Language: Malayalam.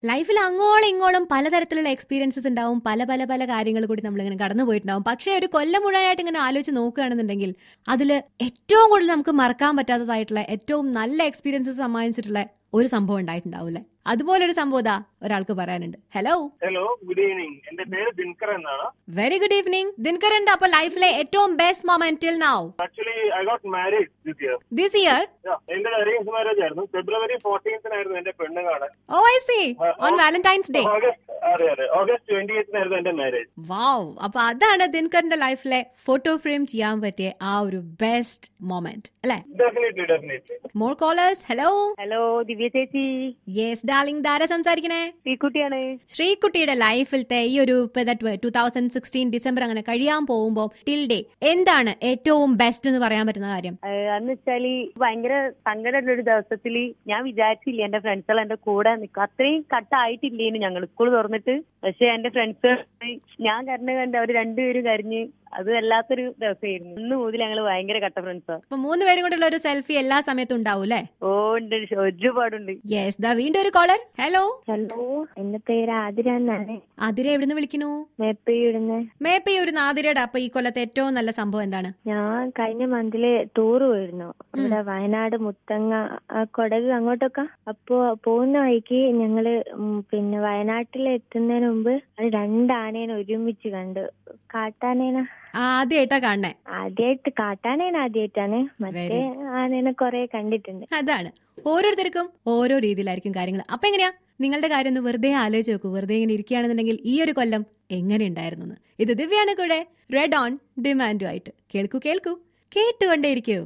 ലൈഫിൽ അങ്ങോളം ഇങ്ങോളം പലതരത്തിലുള്ള എക്സ്പീരിയൻസസ് ഉണ്ടാവും പല പല പല കാര്യങ്ങൾ കൂടി നമ്മൾ ഇങ്ങനെ കടന്നു പോയിട്ടുണ്ടാവും പക്ഷേ ഒരു കൊല്ലം മുഴുവനായിട്ട് ഇങ്ങനെ ആലോചിച്ച് നോക്കുകയാണെന്നുണ്ടെങ്കിൽ അതിൽ ഏറ്റവും കൂടുതൽ നമുക്ക് മറക്കാൻ പറ്റാത്തതായിട്ടുള്ള ഏറ്റവും നല്ല എക്സ്പീരിയൻസസ് സമ്മാനിച്ചിട്ടുള്ള ഒരു സംഭവം ഉണ്ടായിട്ടുണ്ടാവില്ലേ അതുപോലെ ഒരു സംഭവം ഇതാ ഒരാൾക്ക് പറയാനുണ്ട് ഹലോ ഹലോ ഗുഡ് ഈവനിങ് എന്റെ പേര് ദിൻകർ എന്നാണ് വെരി ഗുഡ് ഈവനിങ് ദിൻകറിന്റെ അപ്പൊ ലൈഫിലെ ഏറ്റവും best moment till now actually I got married this year this year എന്റെ അറേഞ്ച് മാരേജ് ആയിരുന്നു ഫെബ്രുവരി ഫോർട്ടീൻത്തിനായിരുന്നു എന്റെ പെണ്ണ് കാണാൻ oh I see on Valentine's day August അതെ അതെ ഓഗസ്റ്റ് ട്വന്റി എയ്ത്തിനായിരുന്നു എന്റെ മാരേജ് വാവ് അപ്പൊ അതാണ് ദിൻകറിന്റെ ലൈഫിലെ ഫോട്ടോ ഫ്രെയിം ചെയ്യാൻ പറ്റിയ ആ ഒരു ബെസ്റ്റ് മൊമെന്റ് അല്ലെ definitely definitely more callers hello hello Divya ചേച്ചി യെസ് ഡാർലിംഗ് ധാര സംസാരിക്കണേ ശ്രീക്കുട്ടിയാണ് ശ്രീകുട്ടിയുടെ ലൈഫിലത്തെ ഈ ഒരു ടൂ തൗസൻഡ് സിക്സ്റ്റീൻ ഡിസംബർ അങ്ങനെ കഴിയാൻ പോകുമ്പോൾ ടിൽ ഡേ എന്താണ് ഏറ്റവും ബെസ്റ്റ് എന്ന് പറയാൻ പറ്റുന്ന കാര്യം ഏഹ് അന്ന് വെച്ചാല് ഭയങ്കര സങ്കടമുള്ള ഒരു ദിവസത്തില് ഞാൻ വിചാരിച്ചില്ല എന്റെ ഫ്രണ്ട്സുകൾ എന്റെ കൂടെ നിൽക്കും അത്രയും കട്ടായിട്ടില്ലേനു ഞങ്ങൾ സ്കൂൾ തുറന്നിട്ട് പക്ഷെ എന്റെ ഫ്രണ്ട്സ് ഞാൻ കരഞ്ഞ കണ്ട് അവര് രണ്ടുപേരും കരഞ്ഞ് അത് വല്ലാത്തൊരു ദിവസമായിരുന്നു ഇന്ന് മുതൽ ഞങ്ങൾ ഭയങ്കര കട്ട ഫ്രണ്ട്സാ അപ്പൊ മൂന്ന് പേരും കൂടെയുള്ള ഒരു സെൽഫി എല്ലാ സമയത്തും ഉണ്ടാവും അല്ലേ ഓ ഉണ്ട് ഒരുപാടുണ്ട് യെസ് ദാ വീണ്ടും ഒരു കോളർ ഹലോ ഹലോ എന്റെ പേര് ആതിര എന്നാണ് ആതിര എവിടുന്ന് വിളിക്കുന്നു മേപ്പയിടുന്ന് മേപ്പി ഒരു നാതിരയുടെ അപ്പൊ ഈ കൊല്ലത്തെ ഏറ്റവും നല്ല സംഭവം എന്താണ് ഞാൻ കഴിഞ്ഞ മന്തില് ടൂർ പോയിരുന്നു ഇവിടെ വയനാട് മുത്തങ്ങ ആ കൊടക് അങ്ങോട്ടൊക്കെ അപ്പോ പോകുന്ന വഴിക്ക് ഞങ്ങള് ഉം പിന്നെ വയനാട്ടിൽ എത്തുന്നതിന് മുമ്പ് അത് രണ്ട് ആനേനെ ഒരുമിച്ച് കണ്ടു കാട്ടാനേന ആദ്യമായിട്ടാ കാണണേ ആദ്യമായിട്ട് കാട്ടാനേന ആദ്യമായിട്ടാണ് മറ്റേ Very. ആനേനെ കൊറേ കണ്ടിട്ടുണ്ട് അതാണ് ഓരോരുത്തർക്കും ഓരോ രീതിയിലായിരിക്കും കാര്യങ്ങൾ അപ്പൊ എങ്ങനെയാ നിങ്ങളുടെ കാര്യം ഒന്ന് വെറുതെ ആലോചിച്ച് നോക്കൂ വെറുതെ ഇങ്ങനെ ഇരിക്കുകയാണെന്നുണ്ടെങ്കിൽ ഈ ഒരു കൊല്ലം എങ്ങനെ ഉണ്ടായിരുന്നു എന്ന് ഇത് ദിവ്യാണ് കൂടെ റെഡ് ഓൺ ഡിമാൻഡുമായിട്ട് കേൾക്കൂ കേൾക്കൂ കേട്ടുകൊണ്ടേയിരിക്കൂ